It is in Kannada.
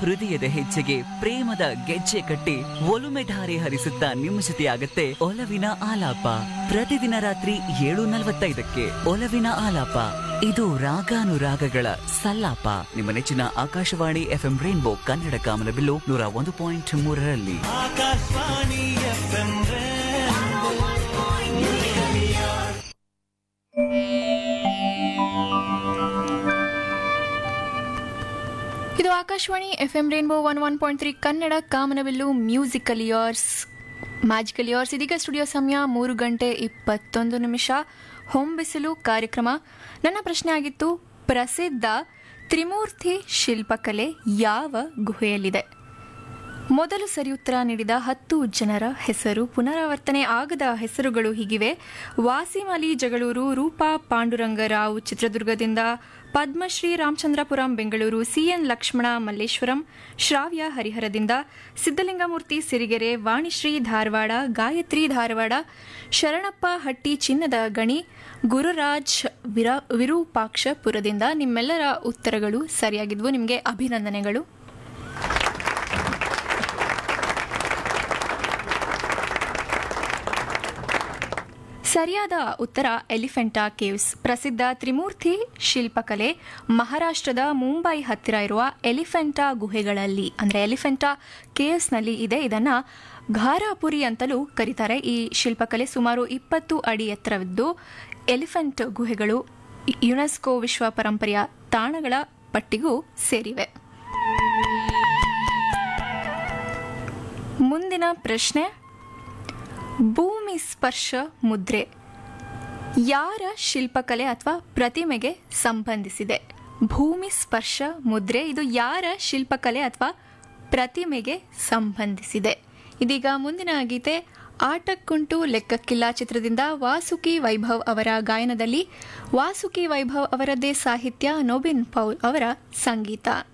ಹೃದಯದ ಹೆಜ್ಜೆಗೆ ಪ್ರೇಮದ ಗೆಜ್ಜೆ ಕಟ್ಟಿ ಒಲುಮೆ ಧಾರೆ ಹರಿಸುತ್ತಾ ನಿಮ್ಮ ಜೊತೆಯಾಗತ್ತೆ ಒಲವಿನ ಆಲಾಪ ಪ್ರತಿದಿನ ರಾತ್ರಿ ಏಳು ನಲವತ್ತೈದಕ್ಕೆ ಒಲವಿನ ಆಲಾಪ ಇದು ರಾಗಾನುರಾಗಗಳ ಸಲ್ಲಾಪ ನಿಮ್ಮ ನೆಚ್ಚಿನ ಆಕಾಶವಾಣಿ ಎಫ್ಎಂ ರೈನ್ಬೋ ಕನ್ನಡ ಕಾಮನಬಿಲ್ಲು ನೂರ ಒಂದು ಪಾಯಿಂಟ್ ಮೂರರಲ್ಲಿ ಆಕಾಶವಾಣಿ ಎಫ್ಎಂ ಇದು Akashvani F M rainbow one one point three Kannada ಕಾಮನಬಿಲ್ಲು ಮ್ಯೂಸಿಕಲ್ ಇಯರ್ಸ್ ಮ್ಯಾಜಿಕಲ್ ಇಯರ್ಸ್ ಇದೀಗ ಸ್ಟುಡಿಯೋ ಸಮಯ ಮೂರು ಗಂಟೆ ಇಪ್ಪತ್ತೊಂದು ನಿಮಿಷ ಹೊಂಬಿಸಿಲು ಕಾರ್ಯಕ್ರಮ ನನ್ನ ಪ್ರಶ್ನೆ ಆಗಿತ್ತು ಪ್ರಸಿದ್ಧ ತ್ರಿಮೂರ್ತಿ ಶಿಲ್ಪಕಲೆ ಯಾವ ಗುಹೆಯಲ್ಲಿದೆ ಮೊದಲು ಸರಿ ಉತ್ತರ ನೀಡಿದ ಹತ್ತು ಜನರ ಹೆಸರು ಪುನರಾವರ್ತನೆ ಆಗದ ಹೆಸರುಗಳು ಹೀಗಿವೆ ವಾಸಿಂ ಅಲಿ ಜಗಳೂರು ರೂಪಾ ಪಾಂಡುರಂಗರಾವ್ ಚಿತ್ರದುರ್ಗದಿಂದ ಪದ್ಮಶ್ರೀ ರಾಮಚಂದ್ರಪುರಂ ಬೆಂಗಳೂರು ಸಿಎನ್ ಲಕ್ಷ್ಮಣ ಮಲ್ಲೇಶ್ವರಂ ಶ್ರಾವ್ಯ ಹರಿಹರದಿಂದ ಸಿದ್ದಲಿಂಗಮೂರ್ತಿ ಸಿರಿಗೆರೆ ವಾಣಿಶ್ರೀ ಧಾರವಾಡ ಗಾಯತ್ರಿ ಧಾರವಾಡ ಶರಣಪ್ಪ ಹಟ್ಟಿ ಚಿನ್ನದ ಗಣಿ ಗುರುರಾಜ್ ವಿರ ವಿರೂಪಾಕ್ಷಪುರದಿಂದ ನಿಮ್ಮೆಲ್ಲರ ಉತ್ತರಗಳು ಸರಿಯಾಗಿದ್ವು ನಿಮಗೆ ಅಭಿನಂದನೆಗಳು ಸರಿಯಾದ ಉತ್ತರ ಎಲಿಫೆಂಟಾ ಕೇವ್ಸ್ ಪ್ರಸಿದ್ಧ ತ್ರಿಮೂರ್ತಿ ಶಿಲ್ಪಕಲೆ ಮಹಾರಾಷ್ಟ್ರದ ಮುಂಬೈ ಹತ್ತಿರ ಇರುವ ಎಲಿಫೆಂಟಾ ಗುಹೆಗಳಲ್ಲಿ ಅಂದರೆ ಎಲಿಫೆಂಟಾ ಕೇವ್ಸ್ನಲ್ಲಿ ಇದೆ ಇದನ್ನ ಘಾರಾಪುರಿ ಅಂತಲೂ ಕರೀತಾರೆ ಈ ಶಿಲ್ಪಕಲೆ ಸುಮಾರು ಇಪ್ಪತ್ತು ಅಡಿ ಎತ್ತರವಿದ್ದು ಎಲಿಫೆಂಟ್ ಗುಹೆಗಳು ಯುನೆಸ್ಕೋ ವಿಶ್ವ ಪರಂಪರೆಯ ತಾಣಗಳ ಪಟ್ಟಿಗೂ ಸೇರಿವೆ ಮುಂದಿನ ಪ್ರಶ್ನೆ ಭೂಮಿ ಸ್ಪರ್ಶ ಮುದ್ರೆ ಯಾರ ಶಿಲ್ಪಕಲೆ ಅಥವಾ ಪ್ರತಿಮೆಗೆ ಸಂಬಂಧಿಸಿದೆ ಭೂಮಿ ಸ್ಪರ್ಶ ಮುದ್ರೆ ಇದು ಯಾರ ಶಿಲ್ಪಕಲೆ ಅಥವಾ ಪ್ರತಿಮೆಗೆ ಸಂಬಂಧಿಸಿದೆ ಇದೀಗ ಮುಂದಿನ ಗೀತೆ ಆಟಕ್ಕುಂಟು ಲೆಕ್ಕಕ್ಕಿಲ್ಲ ಚಿತ್ರದಿಂದ ವಾಸುಕಿ ವೈಭವ್ ಅವರ ಗಾಯನದಲ್ಲಿ ವಾಸುಕಿ ವೈಭವ್ ಅವರದ್ದೇ ಸಾಹಿತ್ಯ ನೋಬಿನ್ ಪೌಲ್ ಅವರ ಸಂಗೀತ